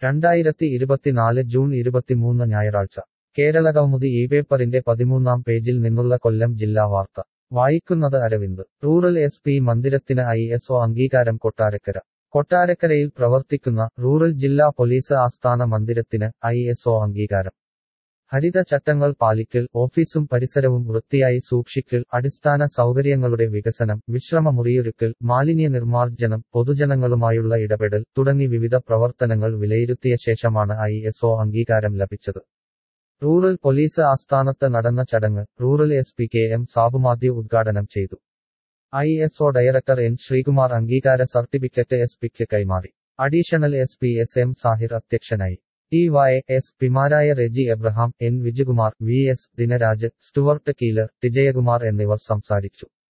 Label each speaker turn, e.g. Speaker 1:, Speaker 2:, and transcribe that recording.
Speaker 1: രണ്ടായിരത്തി ഇരുപത്തിനാല് ജൂൺ ഇരുപത്തിമൂന്ന് ഞായറാഴ്ച കേരള കൗമുദി ഈ പേപ്പറിന്റെ പതിമൂന്നാം പേജിൽ നിന്നുള്ള കൊല്ലം ജില്ലാ വാർത്ത വായിക്കുന്നത് അരവിന്ദ് റൂറൽ എസ് പി മന്ദിരത്തിന് ഐ എസ് ഒ അംഗീകാരം കൊട്ടാരക്കര കൊട്ടാരക്കരയിൽ പ്രവർത്തിക്കുന്ന റൂറൽ ജില്ലാ പോലീസ് ആസ്ഥാന മന്ദിരത്തിന് ഐ എസ് ഒ അംഗീകാരം ഹരിത ചട്ടങ്ങൾ പാലിക്കൽ ഓഫീസും പരിസരവും വൃത്തിയായി സൂക്ഷിക്കൽ അടിസ്ഥാന സൗകര്യങ്ങളുടെ വികസനം വിശ്രമ മുറിയൊരുക്കൽ മാലിന്യ നിർമ്മാർജ്ജനം പൊതുജനങ്ങളുമായുള്ള ഇടപെടൽ തുടങ്ങി വിവിധ പ്രവർത്തനങ്ങൾ വിലയിരുത്തിയ ശേഷമാണ് ഐ എസ് ഒ അംഗീകാരം ലഭിച്ചത് റൂറൽ പോലീസ് ആസ്ഥാനത്ത് നടന്ന ചടങ്ങ് rural S P K M സാബുമാധ്യ ഉദ്ഘാടനം ചെയ്തു I S O director N Sreekumar അംഗീകാര സർട്ടിഫിക്കറ്റ് എസ് പിക്ക് കൈമാറി additional S P S M Sahir അധ്യക്ഷനായി ടി വൈ എസ് പിമാരായ Reji Abraham N Vijayakumar V S Dinaraj Stuart Keeler Vijayakumar എന്നിവർ സംസാരിച്ചു